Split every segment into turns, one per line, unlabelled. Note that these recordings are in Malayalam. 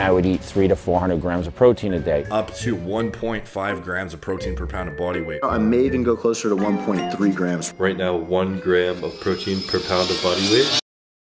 I would eat three to 400 grams of protein a day.
up to 1.5 grams of protein per pound of body weight.
I may even go closer to 1.3 grams.
Right now, one gram of protein per pound of body weight.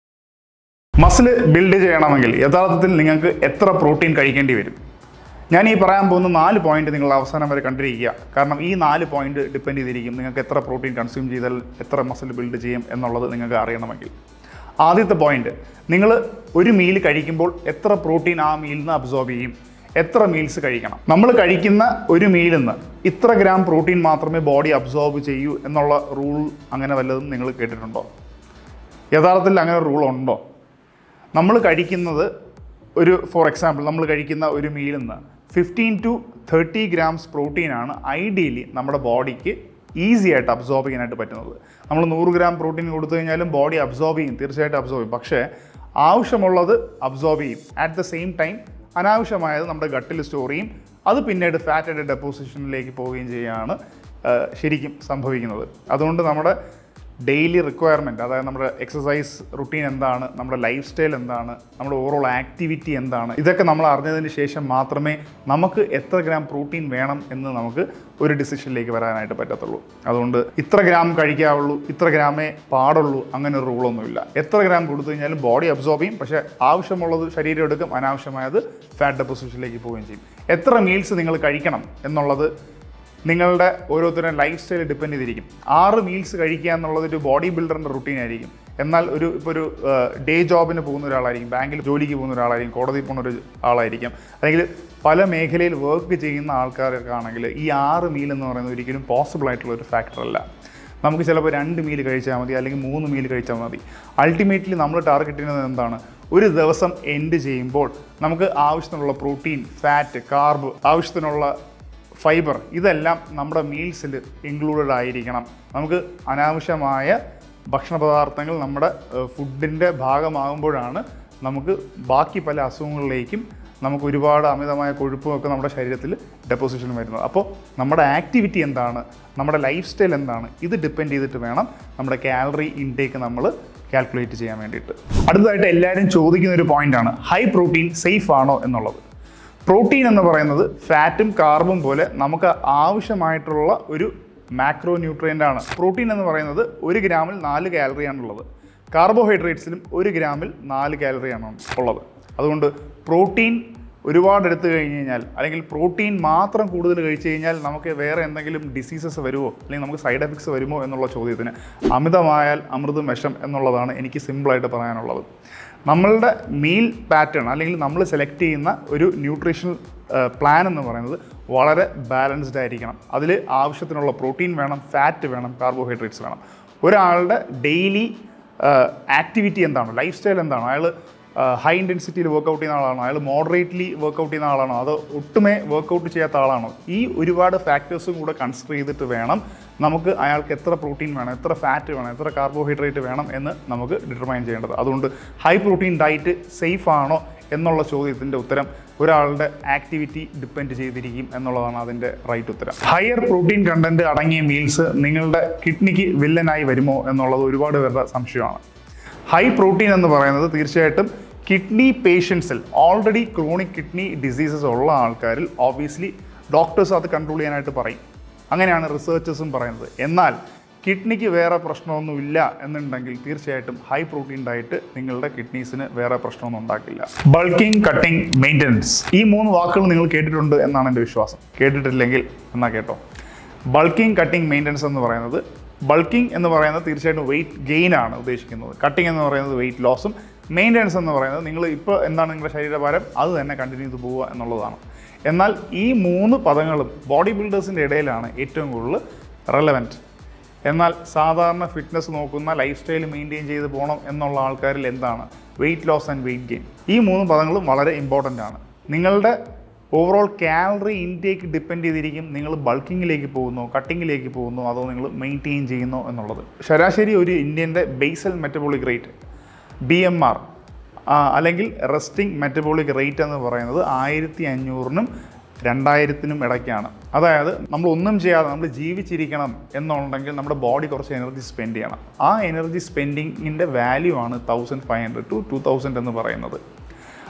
Muscle build ചെയ്യണമെങ്കിൽ യഥാർത്ഥത്തിൽ നിങ്ങൾക്ക് എത്ര പ്രോട്ടീൻ കഴിക്കേണ്ടി വരും ഞാൻ ഈ പറയാൻ പോകുന്ന നാല് പോയിന്റ് നിങ്ങൾ അവസാനം വരെ കണ്ടിരിക്കുക കാരണം ഈ നാല് പോയിന്റ് ഡിപ്പെൻഡ് ചെയ്തിരിക്കും നിങ്ങൾക്ക് എത്ര പ്രോട്ടീൻ കൺസ്യൂം ചെയ്താൽ എത്ര മസിൽ ബിൽഡ് ചെയ്യും എന്നുള്ളത് നിങ്ങൾക്ക് അറിയണമെങ്കിൽ ആദ്യത്തെ പോയിന്റ് നിങ്ങൾ ഒരു മീൽ കഴിക്കുമ്പോൾ എത്ര പ്രോട്ടീൻ ആ മീലിൽ നിന്ന് അബ്സോർബ് ചെയ്യും എത്ര മീൽസ് കഴിക്കണം നമ്മൾ കഴിക്കുന്ന ഒരു മീലിൽ നിന്ന് ഇത്ര ഗ്രാം പ്രോട്ടീൻ മാത്രമേ ബോഡി അബ്സോർബ് ചെയ്യൂ എന്നുള്ള റൂൾ അങ്ങനെ വല്ലതും നിങ്ങൾ കേട്ടിട്ടുണ്ടോ യഥാർത്ഥത്തിൽ അങ്ങനെ റൂൾ ഉണ്ടോ നമ്മൾ കഴിക്കുന്നത് ഒരു ഫോർ എക്സാമ്പിൾ നമ്മൾ കഴിക്കുന്ന ഒരു മീലിൽ നിന്ന് ഫിഫ്റ്റീൻ ടു തേർട്ടി ഗ്രാംസ് പ്രോട്ടീനാണ് ഐഡിയലി നമ്മുടെ ബോഡിക്ക് ഈസി ആയിട്ട് അബ്സോർബ് ചെയ്യാനായിട്ട് പറ്റുന്നത് നമ്മൾ നൂറ് ഗ്രാം പ്രോട്ടീൻ കൊടുത്തു കഴിഞ്ഞാലും ബോഡി അബ്സോർബ് ചെയ്യും തീർച്ചയായിട്ടും അബ്സോർബ് ചെയ്യും പക്ഷേ ആവശ്യമുള്ളത് അബ്സോർബ് ചെയ്യും അറ്റ് ദ സെയിം ടൈം അനാവശ്യമായത് നമ്മുടെ ഗട്ടിൽ സ്റ്റോർ ചെയ്യും അത് പിന്നീട് ഫാറ്റിൻ്റെ ഡെപ്പോസിഷനിലേക്ക് പോവുകയും ചെയ്യുകയാണ് ആ, ശരിക്കും സംഭവിക്കുന്നത് അതുകൊണ്ട് നമ്മുടെ ഡെയിലി റിക്വയർമെൻറ്റ് അതായത് നമ്മുടെ എക്സസൈസ് റുട്ടീൻ എന്താണ് നമ്മുടെ ലൈഫ് സ്റ്റൈൽ എന്താണ് നമ്മുടെ ഓവറോൾ ആക്ടിവിറ്റി എന്താണ് ഇതൊക്കെ നമ്മൾ അറിഞ്ഞതിന് ശേഷം മാത്രമേ നമുക്ക് എത്ര ഗ്രാം പ്രോട്ടീൻ വേണം എന്ന് നമുക്ക് ഒരു ഡിസിഷനിലേക്ക് വരാനായിട്ട് പറ്റത്തുള്ളൂ അതുകൊണ്ട് ഇത്ര ഗ്രാം കഴിക്കാവുള്ളൂ ഇത്ര ഗ്രാമേ പാടുള്ളൂ അങ്ങനെ ഒരു റൂളൊന്നുമില്ല എത്ര ഗ്രാം കൊടുത്തു കഴിഞ്ഞാലും ബോഡി അബ്സോർബ് ചെയ്യും പക്ഷേ ആവശ്യമുള്ളത് ശരീരം എടുക്കും അനാവശ്യമായത് ഫാറ്റ് ഡെപ്പോസിഷനിലേക്ക് പോവുകയും ചെയ്യും എത്ര മീൽസ് നിങ്ങൾ കഴിക്കണം എന്നുള്ളത് നിങ്ങളുടെ ഓരോരുത്തരുടെ ലൈഫ് സ്റ്റൈൽ ഡിപ്പെൻഡ് ചെയ്തിരിക്കും ആറ് മീൽസ് കഴിക്കുക എന്നുള്ളത് ഒരു ബോഡി ബിൽഡറിൻ്റെ റുട്ടീൻ ആയിരിക്കും എന്നാൽ ഒരു ഇപ്പോൾ ഒരു ഡേ ജോബിന് പോകുന്ന ഒരാളായിരിക്കും ബാങ്കിൽ ജോലിക്ക് പോകുന്ന ഒരാളായിരിക്കും കോടതിയിൽ പോകുന്ന ഒരു ആളായിരിക്കും അല്ലെങ്കിൽ പല മേഖലയിൽ വർക്ക് ചെയ്യുന്ന ആൾക്കാരൊക്കെ ആണെങ്കിൽ ഈ ആറ് മീൽ എന്ന് പറയുന്നത് ഒരിക്കലും പോസിബിൾ ആയിട്ടുള്ള ഒരു ഫാക്ടർ അല്ല നമുക്ക് ചിലപ്പോൾ രണ്ട് മീൽ കഴിച്ചാൽ മതി അല്ലെങ്കിൽ മൂന്ന് മീൽ കഴിച്ചാൽ മതി അൾട്ടിമേറ്റ്ലി നമ്മൾ ടാർഗറ്റ് ചെയ്യുന്നത് എന്താണ് ഒരു ദിവസം എൻഡ് ചെയ്യുമ്പോൾ നമുക്ക് ആവശ്യത്തിനുള്ള പ്രോട്ടീൻ ഫാറ്റ് കാർബ് ആവശ്യത്തിനുള്ള ഫൈബർ ഇതെല്ലാം നമ്മുടെ മീൽസിൽ ഇൻക്ലൂഡഡ് ആയിരിക്കണം നമുക്ക് അനാവശ്യമായ ഭക്ഷണ പദാർത്ഥങ്ങൾ നമ്മുടെ ഫുഡിൻ്റെ ഭാഗമാകുമ്പോഴാണ് നമുക്ക് ബാക്കി പല അസുഖങ്ങളിലേക്കും നമുക്ക് ഒരുപാട് അമിതമായ കൊഴുപ്പുമൊക്കെ നമ്മുടെ ശരീരത്തിൽ ഡെപ്പോസിഷൻ വരുന്നത് അപ്പോൾ നമ്മുടെ ആക്ടിവിറ്റി എന്താണ് നമ്മുടെ ലൈഫ് സ്റ്റൈൽ എന്താണ് ഇത് ഡിപ്പെൻഡ് ചെയ്തിട്ട് വേണം നമ്മുടെ കാലറി ഇൻടേക്ക് നമ്മൾ കാൽക്കുലേറ്റ് ചെയ്യാൻ വേണ്ടിയിട്ട് അടുത്തതായിട്ട് എല്ലാവരും ചോദിക്കുന്ന ഒരു പോയിന്റാണ് ഹൈ പ്രോട്ടീൻ സേഫ് ആണോ എന്നുള്ളത് പ്രോട്ടീൻ എന്ന് പറയുന്നത് ഫാറ്റും കാർബും പോലെ നമുക്ക് ആവശ്യമായിട്ടുള്ള ഒരു മാക്രോ ന്യൂട്രിയൻ്റ് ആണ് പ്രോട്ടീൻ എന്ന് പറയുന്നത് ഒരു ഗ്രാമിൽ നാല് കാലറിയാണുള്ളത് കാർബോഹൈഡ്രേറ്റ്സിലും ഒരു ഗ്രാമിൽ നാല് കാലറിയാണ് ഉള്ളത് അതുകൊണ്ട് പ്രോട്ടീൻ ഒരുപാട് എടുത്തു കഴിഞ്ഞ് കഴിഞ്ഞാൽ അല്ലെങ്കിൽ പ്രോട്ടീൻ മാത്രം കൂടുതൽ കഴിച്ചു കഴിഞ്ഞാൽ നമുക്ക് വേറെ എന്തെങ്കിലും ഡിസീസസ് വരുമോ അല്ലെങ്കിൽ നമുക്ക് സൈഡ് എഫക്ട്സ് വരുമോ എന്നുള്ള ചോദ്യത്തിന് അമിതമായാൽ അമൃതം വിഷം എന്നുള്ളതാണ് എനിക്ക് സിമ്പിളായിട്ട് പറയാനുള്ളത് നമ്മളുടെ മീൽ പാറ്റേൺ അല്ലെങ്കിൽ നമ്മൾ സെലക്ട് ചെയ്യുന്ന ഒരു ന്യൂട്രീഷണൽ പ്ലാൻ എന്ന് പറയുന്നത് വളരെ ബാലൻസ്ഡ് ആയിരിക്കണം അതിൽ ആവശ്യത്തിനുള്ള പ്രോട്ടീൻ വേണം ഫാറ്റ് വേണം കാർബോഹൈഡ്രേറ്റ്സ് വേണം ഒരാളുടെ ഡെയിലി ആക്ടിവിറ്റി എന്താണ് ലൈഫ് സ്റ്റൈൽ എന്താണ് അയാൾ ഹൈ ഇൻറ്റൻസിറ്റിയിൽ വർക്കൗട്ട് ചെയ്യുന്ന ആളാണോ അയാൾ മോഡറേറ്റ്ലി വർക്കൗട്ട് ചെയ്യുന്ന ആളാണോ അതോ ഒട്ടുമേ വർക്കൗട്ട് ചെയ്യാത്ത ആളാണോ ഈ ഒരുപാട് ഫാക്ടേഴ്സും കൂടെ കൺസിഡർ ചെയ്തിട്ട് വേണം നമുക്ക് അയാൾക്ക് എത്ര പ്രോട്ടീൻ വേണം എത്ര ഫാറ്റ് വേണം എത്ര കാർബോഹൈഡ്രേറ്റ് വേണം എന്ന് നമുക്ക് ഡിറ്റർമൈൻ ചെയ്യേണ്ടത് അതുകൊണ്ട് ഹൈ പ്രോട്ടീൻ ഡയറ്റ് സേഫ് ആണോ എന്നുള്ള ചോദ്യത്തിൻ്റെ ഉത്തരം ഒരാളുടെ ആക്ടിവിറ്റി ഡിപ്പെൻഡ് ചെയ്തിരിക്കും എന്നുള്ളതാണ് അതിൻ്റെ റൈറ്റ് ഉത്തരം ഹയർ പ്രോട്ടീൻ കണ്ടന്റ് അടങ്ങിയ മീൽസ് നിങ്ങളുടെ കിഡ്നിക്ക് വില്ലനായി വരുമോ എന്നുള്ളത് ഒരുപാട് പേരുടെ സംശയമാണ് ഹൈ പ്രോട്ടീൻ എന്ന് പറയുന്നത് തീർച്ചയായിട്ടും കിഡ്നി പേഷ്യൻസിൽ ഓൾറെഡി ക്രോണിക് കിഡ്നി ഡിസീസസ് ഉള്ള ആൾക്കാരിൽ ഓബിയസ്ലി ഡോക്ടേഴ്സ് അത് കൺട്രോൾ ചെയ്യാനായിട്ട് പറയും അങ്ങനെയാണ് റിസർച്ചേഴ്സും പറയുന്നത് എന്നാൽ കിഡ്നിക്ക് വേറെ പ്രശ്നമൊന്നുമില്ല എന്നുണ്ടെങ്കിൽ തീർച്ചയായിട്ടും ഹൈ പ്രോട്ടീൻ ഡയറ്റ് നിങ്ങളുടെ കിഡ്നീസിന് വേറെ പ്രശ്നമൊന്നും ഉണ്ടാക്കില്ല ബൾക്കിംഗ് കട്ടിംഗ് മെയിൻ്റനൻസ് ഈ മൂന്ന് വാക്കുകൾ നിങ്ങൾ കേട്ടിട്ടുണ്ട് എന്നാണ് എൻ്റെ വിശ്വാസം കേട്ടിട്ടില്ലെങ്കിൽ എന്നാൽ കേട്ടോ ബൾക്കിംഗ് കട്ടിംഗ് മെയിൻ്റനൻസ് എന്ന് പറയുന്നത് ബൾക്കിംഗ് എന്ന് പറയുന്നത് തീർച്ചയായിട്ടും വെയിറ്റ് ഗെയിൻ ആണ് ഉദ്ദേശിക്കുന്നത് കട്ടിംഗ് എന്ന് പറയുന്നത് വെയിറ്റ് ലോസും മെയിൻ്റനൻസ് എന്ന് പറയുന്നത് നിങ്ങൾ ഇപ്പോൾ എന്താണ് നിങ്ങളുടെ ശരീരഭാരം അത് തന്നെ കണ്ടിന്യൂ ചെയ്ത് പോവുക എന്നുള്ളതാണ് എന്നാൽ ഈ മൂന്ന് പദങ്ങളും ബോഡി ബിൽഡേഴ്സിൻ്റെ ഇടയിലാണ് ഏറ്റവും കൂടുതൽ റെലവൻറ്റ് എന്നാൽ സാധാരണ ഫിറ്റ്നസ് നോക്കുന്ന ലൈഫ് സ്റ്റൈൽ മെയിൻറ്റെയിൻ ചെയ്ത് പോകണം എന്നുള്ള ആൾക്കാരിൽ എന്താണ് weight loss and weight gain ഈ മൂന്ന് പദങ്ങളും വളരെ ഇമ്പോർട്ടൻ്റ് ആണ് നിങ്ങളുടെ ഓവറോൾ കാലറി ഇൻടേക്ക് ഡിപ്പെൻഡ് ചെയ്തിരിക്കും നിങ്ങൾ ബൾക്കിങ്ങിലേക്ക് പോകുന്നു കട്ടിങ്ങിലേക്ക് പോകുന്നു അതോ നിങ്ങൾ മെയിൻറ്റെയിൻ ചെയ്യുന്നു എന്നുള്ളത് ശരാശരി ഒരു ഇന്ത്യൻ്റെ basal metabolic rate B M R അല്ലെങ്കിൽ റെസ്റ്റിംഗ് മെറ്റബോളിക് റേറ്റ് എന്ന് പറയുന്നത് ആയിരത്തി അഞ്ഞൂറിനും രണ്ടായിരത്തിനും ഇടയ്ക്കാണ് അതായത് നമ്മൾ ഒന്നും ചെയ്യാതെ നമ്മൾ ജീവിച്ചിരിക്കണം എന്നുണ്ടെങ്കിൽ നമ്മുടെ ബോഡി കുറച്ച് എനർജി സ്പെൻഡ് ചെയ്യണം ആ എനർജി സ്പെൻഡിങ്ങിൻ്റെ വാല്യൂ ആണ് thousand five hundred to two thousand എന്ന് പറയുന്നത്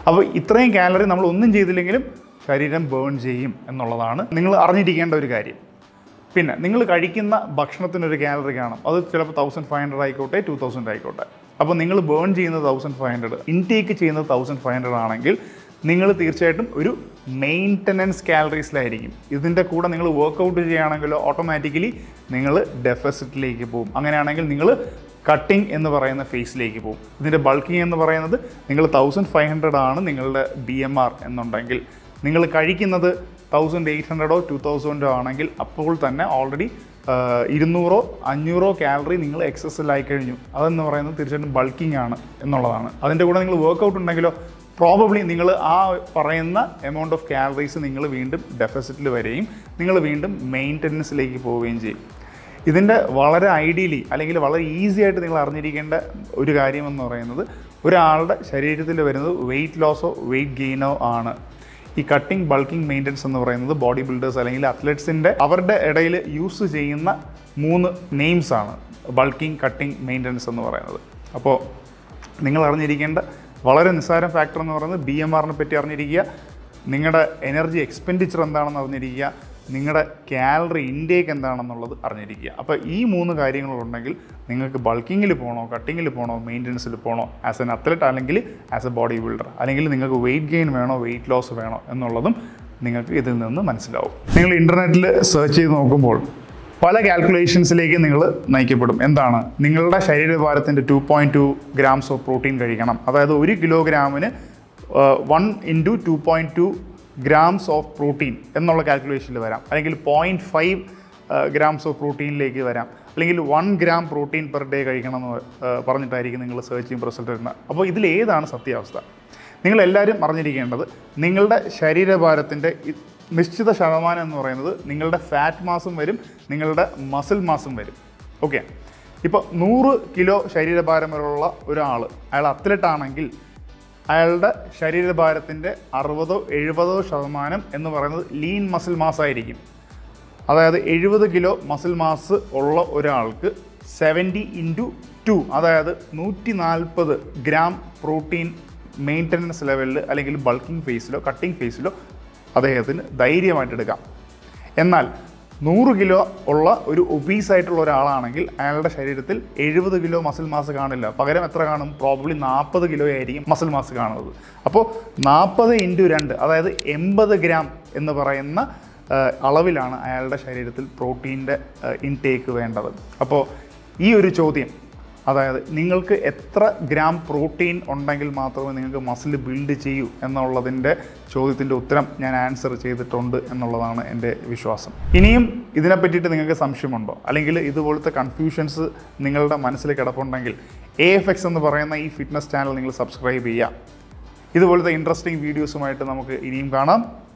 അപ്പോൾ ഇത്രയും കാലറി നമ്മൾ ഒന്നും ചെയ്തില്ലെങ്കിലും ശരീരം ബേൺ ചെയ്യും എന്നുള്ളതാണ് നിങ്ങൾ അറിഞ്ഞിരിക്കേണ്ട ഒരു കാര്യം പിന്നെ നിങ്ങൾ കഴിക്കുന്ന ഭക്ഷണത്തിനൊരു കാലറി കാണും അത് ചിലപ്പോൾ തൗസൻഡ് ഫൈവ് ഹൺഡ്രഡ് ആയിക്കോട്ടെ ടു തൗസൻഡ് ആയിക്കോട്ടെ അപ്പോൾ നിങ്ങൾ ബേൺ ചെയ്യുന്നത് തൗസൻഡ് ഫൈവ് ഹൺഡ്രഡ് ഇൻടേക്ക് ചെയ്യുന്നത് തൗസൻഡ് ഫൈവ് ഹൺഡ്രഡ് ആണെങ്കിൽ നിങ്ങൾ തീർച്ചയായിട്ടും ഒരു മെയിൻ്റനൻസ് കാലറീസിലായിരിക്കും ഇതിൻ്റെ കൂടെ നിങ്ങൾ വർക്കൗട്ട് ചെയ്യുകയാണെങ്കിലോ ഓട്ടോമാറ്റിക്കലി നിങ്ങൾ ഡെഫസിറ്റിലേക്ക് പോകും അങ്ങനെയാണെങ്കിൽ നിങ്ങൾ കട്ടിംഗ് എന്ന് പറയുന്ന ഫേസിലേക്ക് പോകും ഇതിൻ്റെ ബൾക്കിംഗ് എന്ന് പറയുന്നത് നിങ്ങൾ തൗസൻഡ് ഫൈവ് ഹൺഡ്രഡ് ആണ് നിങ്ങളുടെ ബി എം ആർ എന്നുണ്ടെങ്കിൽ നിങ്ങൾ കഴിക്കുന്നത് തൗസൻഡ് എയ്റ്റ് ഹൺഡ്രഡോ ടു തൗസൻഡോ ആണെങ്കിൽ അപ്പോൾ തന്നെ ഓൾറെഡി ഇരുന്നൂറോ അഞ്ഞൂറോ കാലറി നിങ്ങൾ എക്സസിലായി കഴിഞ്ഞു അതെന്ന് പറയുന്നത് തീർച്ചയായിട്ടും ബൾക്കിംഗ് ആണ് എന്നുള്ളതാണ് അതിൻ്റെ കൂടെ നിങ്ങൾ വർക്കൗട്ട് ഉണ്ടെങ്കിലോ പ്രോബബ്ലി നിങ്ങൾ ആ പറയുന്ന എമൗണ്ട് ഓഫ് കാലറീസ് നിങ്ങൾ വീണ്ടും ഡെഫിസിറ്റിൽ വരികയും നിങ്ങൾ വീണ്ടും മെയിൻ്റനൻസിലേക്ക് പോവുകയും ചെയ്യും ഇതിൻ്റെ വളരെ ഐഡിയലി അല്ലെങ്കിൽ വളരെ ഈസി ആയിട്ട് നിങ്ങൾ അറിഞ്ഞിരിക്കേണ്ട ഒരു കാര്യമെന്ന് പറയുന്നത് ഒരാളുടെ ശരീരത്തിൽ വരുന്നത് വെയിറ്റ് ലോസോ വെയിറ്റ് ഗെയിനോ ആണ് ഈ കട്ടിംഗ് ബൾക്കിംഗ് മെയിൻ്റനൻസ് എന്ന് പറയുന്നത് ബോഡി ബിൽഡേഴ്സ് അല്ലെങ്കിൽ അത്ലറ്റ്സിൻ്റെ അവരുടെ ഇടയിൽ യൂസ് ചെയ്യുന്ന മൂന്ന് നെയിംസ് ആണ് ബൾക്കിംഗ് കട്ടിംഗ് മെയിൻ്റനൻസ് എന്ന് പറയുന്നത് അപ്പോൾ നിങ്ങൾ അറിഞ്ഞിരിക്കേണ്ട വളരെ നിസ്സാരം ഫാക്ടർ എന്ന് പറയുന്നത് ബി എം ആറിനെ പറ്റി അറിഞ്ഞിരിക്കുക നിങ്ങളുടെ എനർജി എക്സ്പെൻഡിച്ചർ എന്താണെന്ന് അറിഞ്ഞിരിക്കുക നിങ്ങളുടെ കാലറി ഇൻടേക്ക് എന്താണെന്നുള്ളത് അറിഞ്ഞിരിക്കുക അപ്പോൾ ഈ മൂന്ന് കാര്യങ്ങളുണ്ടെങ്കിൽ നിങ്ങൾക്ക് ബൾക്കിങ്ങിൽ പോകണോ കട്ടിങ്ങിൽ പോകണോ മെയിൻ്റനൻസിൽ പോകണോ ആസ് എൻ അത്ലറ്റ് അല്ലെങ്കിൽ ആസ് എ ബോഡി ബിൽഡർ അല്ലെങ്കിൽ നിങ്ങൾക്ക് വെയിറ്റ് ഗെയിൻ വേണോ വെയിറ്റ് ലോസ് വേണോ എന്നുള്ളതും നിങ്ങൾക്ക് ഇതിൽ നിന്ന് മനസ്സിലാവും നിങ്ങൾ ഇൻ്റർനെറ്റിൽ സെർച്ച് ചെയ്ത് നോക്കുമ്പോൾ പല കാൽക്കുലേഷൻസിലേക്ക് നിങ്ങൾ നയിക്കപ്പെടും എന്താണ് നിങ്ങളുടെ ശരീരഭാരത്തിൻ്റെ two point two grams of protein കഴിക്കണം അതായത് ഒരു കിലോഗ്രാമിന് one into two point two grams of protein എന്നുള്ള കാൽക്കുലേഷനിൽ വരാം അല്ലെങ്കിൽ പോയിൻറ്റ് ഫൈവ് ഗ്രാംസ് ഓഫ് പ്രോട്ടീനിലേക്ക് വരാം അല്ലെങ്കിൽ one gram protein per day കഴിക്കണം എന്ന് ഏഹ്, പറഞ്ഞിട്ടായിരിക്കും നിങ്ങൾ സെർച്ച് ചെയ്യുമ്പോൾ റിസൾട്ട് വരുന്നത് അപ്പോൾ ഇതിൽ ഏതാണ് സത്യാവസ്ഥ നിങ്ങളെല്ലാവരും അറിഞ്ഞിരിക്കേണ്ടത് നിങ്ങളുടെ ശരീരഭാരത്തിൻ്റെ ഇ- നിശ്ചിത ശതമാനം എന്ന് പറയുന്നത് നിങ്ങളുടെ ഫാറ്റ് മാസും വരും നിങ്ങളുടെ മസിൽ മാസും വരും ഓക്കെ ഇപ്പോൾ നൂറ് കിലോ ശരീരഭാരമുള്ള ഒരാൾ അയാൾ അത്ലറ്റ് ആണെങ്കിൽ അയാളുടെ ശരീരഭാരത്തിൻ്റെ അറുപതോ എഴുപതോ ശതമാനം എന്ന് പറയുന്നത് ലീൻ മസിൽ മാസ് ആയിരിക്കും അതായത് എഴുപത് കിലോ മസിൽ മാസ് ഉള്ള ഒരാൾക്ക് സെവൻറ്റി ഇൻറ്റു ടു അതായത് നൂറ്റി നാൽപ്പത് ഗ്രാം പ്രോട്ടീൻ മെയിൻ്റനൻസ് ലെവലിൽ അല്ലെങ്കിൽ ബൾക്കിംഗ് ഫേസിലോ കട്ടിംഗ് ഫേസിലോ അദ്ദേഹത്തിന് ധൈര്യമായിട്ട് എടുക്കാം എന്നാൽ നൂറ് കിലോ ഉള്ള ഒരു ഒബീസ് ആയിട്ടുള്ള ഒരാളാണെങ്കിൽ അയാളുടെ ശരീരത്തിൽ എഴുപത് കിലോ മസിൽ മാസ് കാണില്ല പകരം എത്ര കാണും പ്രോബ്ലി നാൽപ്പത് കിലോ ആയിരിക്കും മസിൽ മാസ് കാണുന്നത് അപ്പോൾ നാൽപ്പത് ഇൻറ്റു രണ്ട് അതായത് എൺപത് ഗ്രാം എന്ന് പറയുന്ന ആ, അളവിലാണ് അയാളുടെ ശരീരത്തിൽ പ്രോട്ടീൻ്റെ ഇൻടേക്ക് വേണ്ടത് അപ്പോൾ ഈ ഒരു ചോദ്യം അതായത് നിങ്ങൾക്ക് എത്ര ഗ്രാം പ്രോട്ടീൻ ഉണ്ടെങ്കിൽ മാത്രമേ നിങ്ങൾക്ക് മസിൽ ബിൽഡ് ചെയ്യൂ എന്നുള്ളതിൻ്റെ ചോദ്യത്തിൻ്റെ ഉത്തരം ഞാൻ ആൻസർ ചെയ്തിട്ടുണ്ട് എന്നുള്ളതാണ് എൻ്റെ വിശ്വാസം ഇനിയും ഇതിനെ പറ്റിയിട്ട് നിങ്ങൾക്ക് സംശയമുണ്ടോ അല്ലെങ്കിൽ ഇതുപോലത്തെ കൺഫ്യൂഷൻസ് നിങ്ങളുടെ മനസ്സിൽ കിടപ്പുണ്ടെങ്കിൽ എ എഫ് എക്സ് എന്ന് പറയുന്ന ഈ ഫിറ്റ്നസ് ചാനൽ നിങ്ങൾ സബ്സ്ക്രൈബ് ചെയ്യുക ഇതുപോലത്തെ ഇൻട്രസ്റ്റിംഗ് വീഡിയോസുമായിട്ട് നമുക്ക് ഇനിയും കാണാം